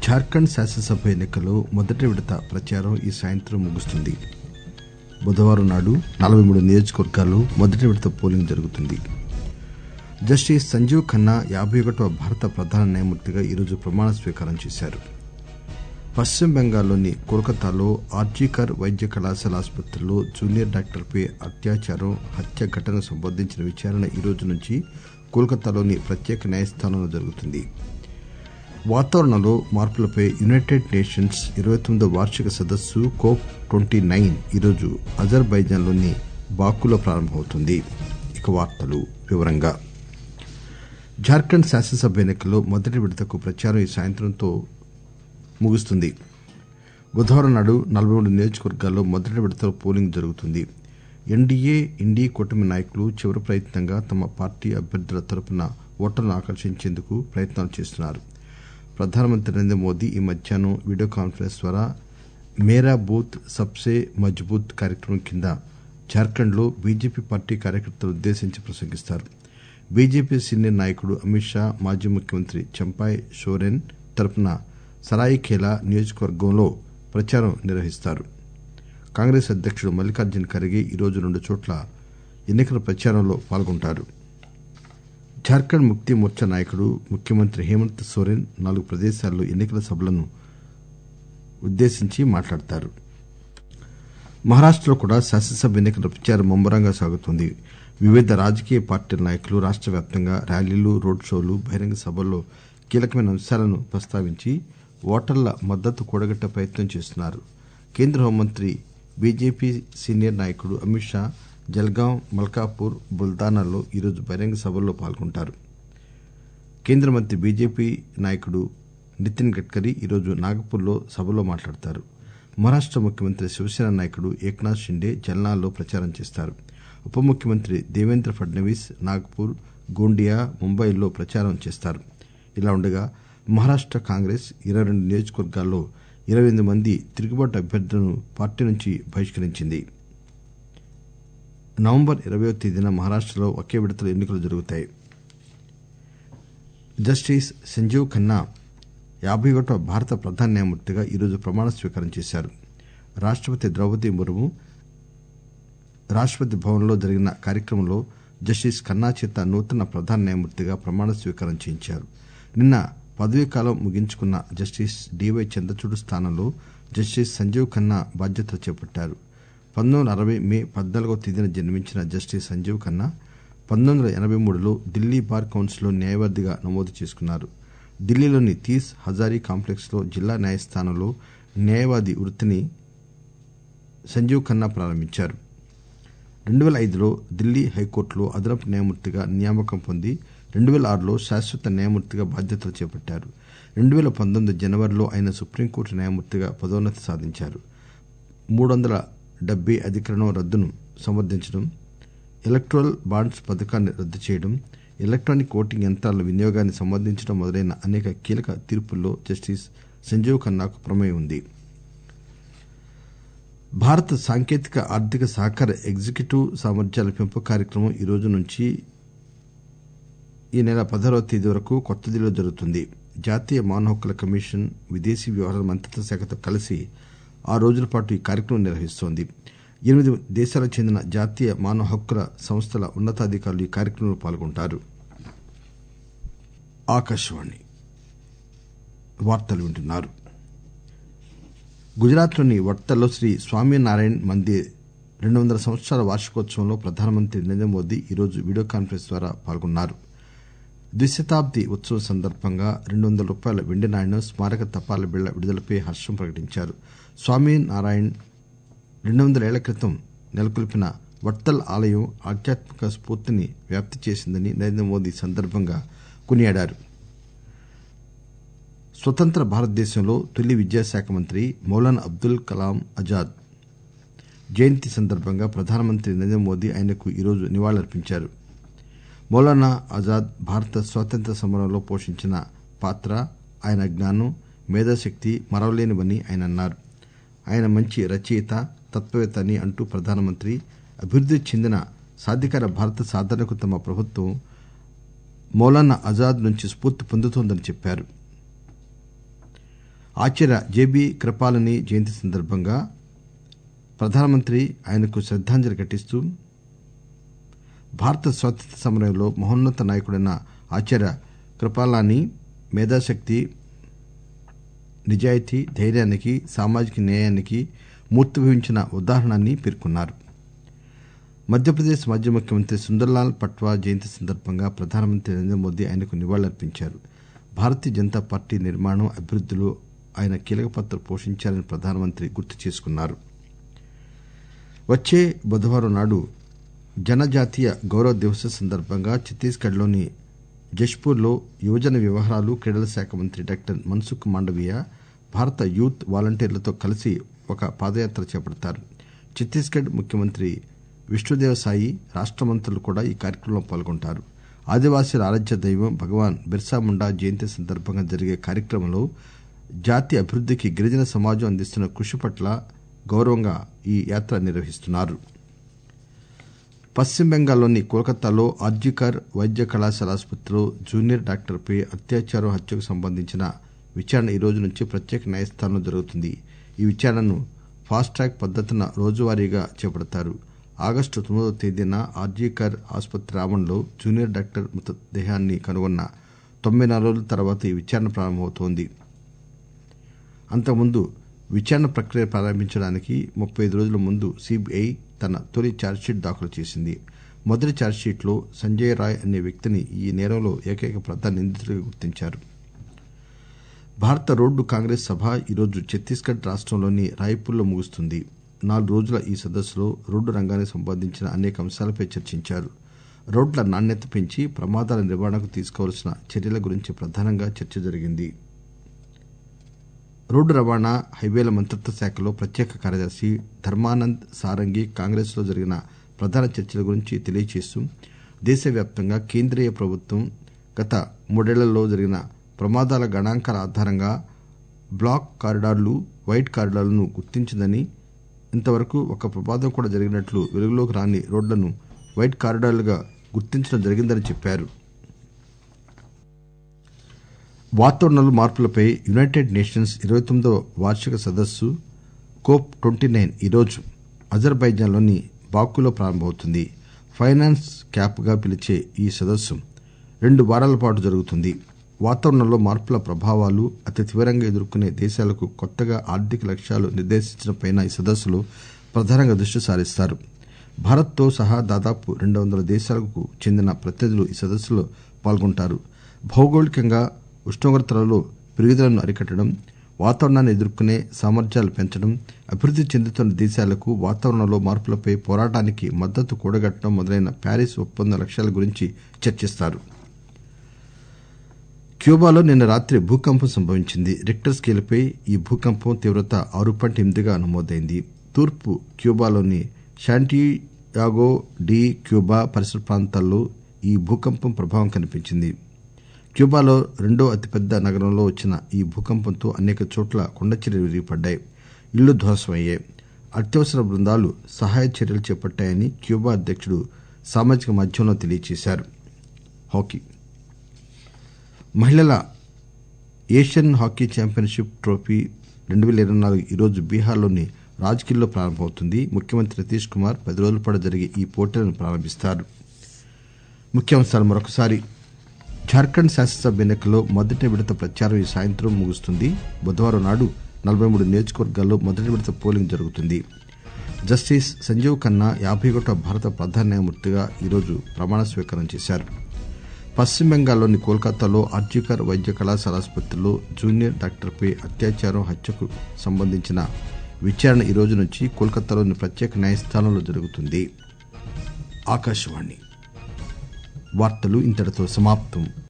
జార్ఖండ్ శాసనసభ ఎన్నికల్లో మొదటి విడత ప్రచారం ఈ సాయంత్రం ముగుస్తుంది బుధవారం నాడు నలభై మూడు నియోజకవర్గాల్లో మొదటి విడత పోలింగ్ జరుగుతుంది జస్టిస్ సంజీవ్ ఖన్నా యాభై ఒకటవ భారత ప్రధాన న్యాయమూర్తిగా ఈరోజు ప్రమాణ స్వీకారం చేశారు పశ్చిమ బెంగాల్లోని కోల్కతాలో ఆర్జీకర్ వైద్య కళాశాల ఆసుపత్రిలో జూనియర్ డాక్టర్పై అత్యాచారం హత్య ఘటనకు సంబంధించిన విచారణ ఈ రోజు నుంచి కోల్కతాలోని ప్రత్యేక న్యాయస్థానంలో జరుగుతుంది వాతావరణంలో మార్పులపై యునైటెడ్ నేషన్స్ ఇరవై తొమ్మిదో వార్షిక సదస్సు కోప్ ట్వంటీ నైన్ ఈరోజు అజర్బైజాన్లోని బాకులో ప్రారంభమవుతుంది ఇక వార్తలు వివరంగా జార్ఖండ్ శాసనసభ ఎన్నికల్లో మొదటి విడతకు ప్రచారం ఈ సాయంత్రంతో ముగుస్తుంది బుధవారం నాడు నలభై మూడు నియోజకవర్గాల్లో మొదటి విడతలో పోలింగ్ జరుగుతుంది ఎన్డీఏ ఇండీ కూటమి నాయకులు చివరి ప్రయత్నంగా తమ పార్టీ అభ్యర్థుల తరపున ఓటర్లను ఆకర్షించేందుకు ప్రయత్నాలు చేస్తున్నారు ప్రధానమంత్రి నరేంద్ర మోదీ ఈ మధ్యాహ్నం వీడియో కాన్ఫరెన్స్ ద్వారా మేరా బూత్ సబ్సే మజ్బూత్ కార్యక్రమం కింద జార్ఖండ్ లో బీజేపీ పార్టీ కార్యకర్తలను ఉద్దేశించి ప్రసంగిస్తారు బీజేపీ సీనియర్ నాయకుడు అమిత్ షా మాజీ ముఖ్యమంత్రి చంపాయ్ సోరెన్ తరపున సరాయిఖేలా నియోజకవర్గంలో ప్రచారం నిర్వహిస్తారు కాంగ్రెస్ అధ్యకుడు మల్లికార్జున ఖర్గే ఈరోజు రెండు చోట్ల ఎన్నికల ప్రచారంలో పాల్గొంటారు జార్ఖండ్ ముక్తి మోర్చా నాయకుడు ముఖ్యమంత్రి హేమంత్ సోరెన్ నాలుగు ప్రదేశాల్లో ఎన్నికల సభలను ఉద్దేశించి మాట్లాడతారు మహారాష్టలో కూడా శాసనసభ ఎన్నికల ప్రచారం ముమ్మరంగా సాగుతోంది వివిధ రాజకీయ పార్టీల నాయకులు రాష్ట వ్యాప్తంగా ర్యాలీలు రోడ్ షోలు బహిరంగ సభల్లో కీలకమైన అంశాలను ప్రస్తావించి ఓటర్ల మద్దతు కూడగట్టే ప్రయత్నం చేస్తున్నారు కేంద్ర హోంమంత్రి బీజేపీ సీనియర్ నాయకుడు అమిత్ షా జల్గాం మల్కాపూర్ బుల్దానాల్లో ఈరోజు బహిరంగ సభల్లో పాల్గొంటారు కేంద్ర మంత్రి బీజేపీ నాయకుడు నితిన్ గడ్కరీ ఈరోజు నాగపూర్లో సభలో మాట్లాడతారు మహారాష్ట ముఖ్యమంత్రి శివసేన నాయకుడు ఏక్నాథ్ షిండే జల్నాల్లో ప్రచారం చేస్తారు ఉప ముఖ్యమంత్రి దేవేంద్ర ఫడ్నవీస్ నాగపూర్ గోండియా ముంబైల్లో ప్రచారం చేస్తారు ఇలా ఉండగా మహారాష్ట కాంగ్రెస్ ఇరవై రెండు నియోజకవర్గాల్లో ఇరవై ఎనిమిది మంది తిరుగుబాటు అభ్యర్థులను పార్టీ నుంచి బహిష్కరించింది నవంబర్ ఇరవయో తేదీన మహారాష్టలో ఒకే విడతలో ఎన్నికలు జరుగుతాయి జస్టిస్ సంజీవ్ ఖన్నా యాభై ఒకటవ భారత ప్రధాన న్యాయమూర్తిగా ఈరోజు ప్రమాణ స్వీకారం చేశారు రాష్టపతి ద్రౌపది ముర్ము రాష్టపతి భవన్లో జరిగిన కార్యక్రమంలో జస్టిస్ ఖన్నా చేత నూతన ప్రధాన న్యాయమూర్తిగా ప్రమాణ స్వీకారం చేయించారు నిన్న పదవీకాలం ముగించుకున్న జస్టిస్ డివై చంద్రచూడ్ స్థానంలో జస్టిస్ సంజీవ్ ఖన్నా బాధ్యతలు చేపట్టారు పంతొమ్మిది వందల అరవై మే పద్నాలుగవ తేదీన జన్మించిన జస్టిస్ సంజీవ్ ఖన్నా పంతొమ్మిది వందల ఎనబై మూడులో ఢిల్లీ బార్ కౌన్సిల్లో న్యాయవాదిగా నమోదు చేసుకున్నారు ఢిల్లీలోని తీస్ హజారీ కాంప్లెక్స్ లో జిల్లా న్యాయస్థానంలో న్యాయవాది వృత్తిని సంజీవ్ ఖన్నా ప్రారంభించారు రెండు పేల ఐదులో ఢిల్లీ హైకోర్టులో అదనపు న్యాయమూర్తిగా నియామకం పొంది రెండు పేల ఆరులో శాశ్వత న్యాయమూర్తిగా బాధ్యతలు చేపట్టారు రెండు పేల పంతొమ్మిది జనవరిలో ఆయన సుప్రీంకోర్టు న్యాయమూర్తిగా పదోన్నతి సాధించారు మూడు వందల డెబ్బై అధికరణం రద్దును సమర్థించడం ఎలక్టోరల్ బాండ్స్ పథకాన్ని రద్దు చేయడం ఎలక్టానిక్ ఓటింగ్ యంత్రాల వినియోగాన్ని సంబంధించడం మొదలైన అనేక కీలక తీర్పుల్లో జస్టిస్ సంజీవ్ ఖన్నాకు ప్రమేయం ఉంది భారత సాంకేతిక ఆర్థిక సహకార ఎగ్జిక్యూటివ్ సామర్థ్యాల పెంపు కార్యక్రమం ఈ రోజు నుంచి ఈ నెల పదహారవ తేదీ వరకు కొత్త ఢిల్లీలో జరుగుతుంది జాతీయ మానవ హక్కుల కమిషన్ విదేశీ వ్యవహారాల మంత్రిత్వ శాఖతో కలిసి ఆరు రోజుల పాటు ఈ కార్యక్రమం నిర్వహిస్తోంది ఎనిమిది దేశాలకు చెందిన జాతీయ మానవ హక్కుల సంస్థల ఉన్నతాధికారులు ఈ కార్యక్రమంలో పాల్గొంటారు ఆకాశవాణి వార్తలు వింటున్నారు గుజరాత్లోని వడ్తల్లో శ్రీ స్వామినారాయణ్ మందిర్ రెండు వందల సంవత్సరాల వార్షికోత్సవంలో ప్రధానమంత్రి నరేంద్ర మోదీ ఈరోజు వీడియో కాన్ఫరెన్స్ ద్వారా పాల్గొన్నారు ద్విశతాబ్ది ఉత్సవం సందర్భంగా రెండు వందల రూపాయల వెండి నాణ్యం స్మారక తపాల బిళ్ల విడుదలపై హర్షం ప్రకటించారు స్వామినారాయణ్ రెండు వందల ఏళ్ల క్రితం నెలకొల్పిన వడ్తల్ ఆలయం ఆధ్యాత్మిక స్ఫూర్తిని వ్యాప్తి చేసిందని నరేంద్ర మోదీ సందర్భంగా కొనియాడారు స్వతంత్ర భారతదేశంలో తొలి విద్యాశాఖ మంత్రి మౌలానా అబ్దుల్ కలాం ఆజాద్ జయంతి సందర్భంగా ప్రధానమంత్రి నరేంద్ర మోదీ ఆయనకు ఈరోజు నివాళులర్పించారు మౌలానా ఆజాద్ భారత స్వాతంత్ర్య సమరంలో పోషించిన పాత్ర ఆయన జ్ఞానం మేధాశక్తి మరవలేనివని ఆయన అన్నారు ఆయన మంచి రచయిత తత్వవేత్త అని అంటూ ప్రధానమంత్రి అభివృద్ది చెందిన సాధికార భారత సాధనకు తమ ప్రభుత్వం మౌలానా ఆజాద్ నుంచి స్ఫూర్తి పొందుతోందని చెప్పారు ఆచార్య జేబీ కృపాలని జయంతి సందర్భంగా ప్రధానమంత్రి ఆయనకు శ్రద్దాంజలి ఘటిస్తూ భారత స్వాతంత్ర్య సమరంలో మహోన్నత నాయకుడైన ఆచార్య కృపాలాని మేధాశక్తి నిజాయితీ ధైర్యానికి సామాజిక న్యాయానికి మూర్తిభవించిన ఉదాహరణ అని పేర్కొన్నారు మధ్యప్రదేశ్ మాజీ ముఖ్యమంత్రి సుందర్లాల్ పట్వా జయంతి సందర్భంగా ప్రధానమంత్రి నరేంద్ర మోదీ ఆయనకు నివాళులర్పించారు భారతీయ జనతా పార్టీ నిర్మాణం అభివృద్దిలో ఆయన కీలక పాత్ర పోషించారని ప్రధానమంత్రి గుర్తు చేసుకున్నారు వచ్చే బుధవారం నాడు జనజాతీయ గౌరవ దివస్ సందర్భంగా ఛత్తీస్గఢ్ లోని జష్పూర్ లో యువజన వ్యవహారాలు క్రీడల శాఖ మంత్రి డాక్టర్ మన్సుఖ్ మాండవీయ భారత యూత్ వాలంటీర్లతో కలిసి ఒక పాదయాత్ర చేపడతారు ఛత్తీస్గఢ్ ముఖ్యమంత్రి విష్ణుదేవ సాయి రాష్ట మంత్రులు కూడా ఈ కార్యక్రమంలో పాల్గొంటారు ఆదివాసీల ఆరాధ్య దైవం భగవాన్ బిర్సా ముండా జయంతి సందర్భంగా జరిగే కార్యక్రమంలో జాతి అభివృద్దికి గిరిజన సమాజం అందిస్తున్న కృషి పట్ల గౌరవంగా ఈ యాత్ర నిర్వహిస్తున్నారు పశ్చిమ బెంగాల్లోని కోల్కతాలో ఆర్జికర్ వైద్య కళాశాల ఆసుపత్రిలో జూనియర్ డాక్టర్పై అత్యాచారం హత్యకు సంబంధించిన విచారణ ఈ రోజు నుంచి ప్రత్యేక న్యాయస్థానంలో జరుగుతుంది ఈ విచారణను ఫాస్ట్ ట్రాక్ పద్దతిన రోజువారీగా చేపడతారు ఆగస్టు తొమ్మిదవ తేదీన ఆర్జీకర్ ఆసుపత్రి ఆవరణలో జూనియర్ డాక్టర్ మృతదేహాన్ని కనుగొన్న తొంభై నాలుగు రోజుల తర్వాత ఈ విచారణ ప్రారంభమవుతోంది అంతకుముందు విచారణ ప్రక్రియ ప్రారంభించడానికి ముప్పై ఐదు రోజుల ముందు సిబిఐ తన తొలి ఛార్జ్షీట్ దాఖలు చేసింది మొదటి ఛార్జ్షీట్లో సంజయ్ రాయ్ అనే వ్యక్తిని ఈ నేరంలో ఏకైక ప్రధాన నిందితుడిగా గుర్తించారు భారత రోడ్డు కాంగ్రెస్ సభ ఈరోజు ఛత్తీస్గఢ్ రాష్టంలోని రాయ్పూర్లో ముగుస్తుంది నాలుగు రోజుల ఈ సదస్సులో రోడ్డు రంగానికి సంబంధించిన అనేక అంశాలపై చర్చించారు రోడ్ల నాణ్యత పెంచి ప్రమాదాల నివారణకు తీసుకోవాల్సిన చర్యల గురించి ప్రధానంగా చర్చ జరిగింది రోడ్డు రవాణా హైవేల మంత్రిత్వ శాఖలో ప్రత్యేక కార్యదర్శి ధర్మానంద్ సారంగి కాంగ్రెస్ లో జరిగిన ప్రధాన చర్చల గురించి తెలియజేస్తూ దేశవ్యాప్తంగా కేంద్రీయ ప్రభుత్వం గత మూడేళ్లలో జరిగిన ప్రమాదాల గణాంకాల ఆధారంగా బ్లాక్ కారిడార్లు వైట్ కారిడార్లను గుర్తించిందని ఇంతవరకు ఒక ప్రమాదం కూడా జరిగినట్లు వెలుగులోకి రాని రోడ్లను వైట్ కారిడార్లుగా గుర్తించడం జరిగిందని చెప్పారు వాతావరణంలో మార్పులపై యునైటెడ్ నేషన్స్ ఇరవై తొమ్మిదవ వార్షిక సదస్సు కోప్ ట్వంటీ నైన్ ఈరోజు అజర్బైజాన్లోని బాకులో ప్రారంభమవుతుంది ఫైనాన్స్ క్యాప్ గా పిలిచే ఈ సదస్సు రెండు వారాల పాటు జరుగుతుంది వాతావరణంలో మార్పుల ప్రభావాలు అతి తీవ్రంగా ఎదుర్కొనే దేశాలకు కొత్తగా ఆర్థిక లక్ష్యాలు నిర్దేశించడంపై ఈ సదస్సులో ప్రధానంగా దృష్టి సారిస్తారు భారత్తో సహా దాదాపు రెండు వందల దేశాలకు చెందిన ప్రతినిధులు ఈ సదస్సులో పాల్గొంటారు భౌగోళికంగా ఉష్ణోగ్రతలలో పెరుగుదలను అరికట్టడం వాతావరణాన్ని ఎదుర్కొనే సామర్థ్యాలు పెంచడం అభివృద్ది చెందుతున్న దేశాలకు వాతావరణంలో మార్పులపై పోరాటానికి మద్దతు కూడగట్టడం మొదలైన ప్యారిస్ ఒప్పంద లక్ష్యాల గురించి చర్చిస్తారు క్యూబాలో నిన్న రాత్రి భూకంపం సంభవించింది రిక్టర్ స్కేలుపై ఈ భూకంపం తీవ్రత ఆరు పాయింట్ ఎనిమిదిగా నమోదైంది తూర్పు క్యూబాలోని శాంటియాగో డి క్యూబా పరిసర ప్రాంతాల్లో ఈ భూకంపం ప్రభావం కనిపించింది క్యూబాలో రెండో అతిపెద్ద నగరంలో వచ్చిన ఈ భూకంపంతో అనేక చోట్ల కొండచర్యలు విరిగిపడ్డాయి ఇళ్లు ధ్వంసమయ్యాయి అత్యవసర బృందాలు సహాయ చర్యలు చేపట్టాయని క్యూబా అధ్యక్షుడు సామాజిక మాధ్యమంలో తెలియజేశారు హాకీ మహిళల ఏషియన్ హాకీ ఛాంపియన్షిప్ ట్రోఫీ రెండు పేల ఇరవై నాలుగు ఈరోజు బీహార్లోని రాజ్గిర్లో ప్రారంభమవుతుంది ముఖ్యమంత్రి నితీష్ కుమార్ పది రోజుల పాటు జరిగే ఈ పోటీలను ప్రారంభిస్తారు ముఖ్యాంశాలు మరొకసారి జార్ఖండ్ శాసనసభ ఎన్నికల్లో మొదటి విడత ప్రచారం ఈ సాయంత్రం ముగుస్తుంది బుధవారం నాడు నలభై మూడు నియోజకవర్గాల్లో మొదటి విడత పోలింగ్ జరుగుతుంది జస్టిస్ సంజీవ్ ఖన్నా యాభై ఒకటో భారత ప్రధాన న్యాయమూర్తిగా ఈరోజు ప్రమాణ స్వీకారం చేశారు పశ్చిమ బెంగాల్లోని కోల్కతాలో ఆర్జికర్ వైద్య కళాశాల ఆసుపత్రిలో జూనియర్ డాక్టర్పై అత్యాచారం హత్యకు సంబంధించిన విచారణ ఈ రోజు నుంచి కోల్కతాలోని ప్రత్యేక న్యాయస్థానంలో జరుగుతుంది ఆకాశవాణి వార్తలు ఇంతటితో సమాప్తం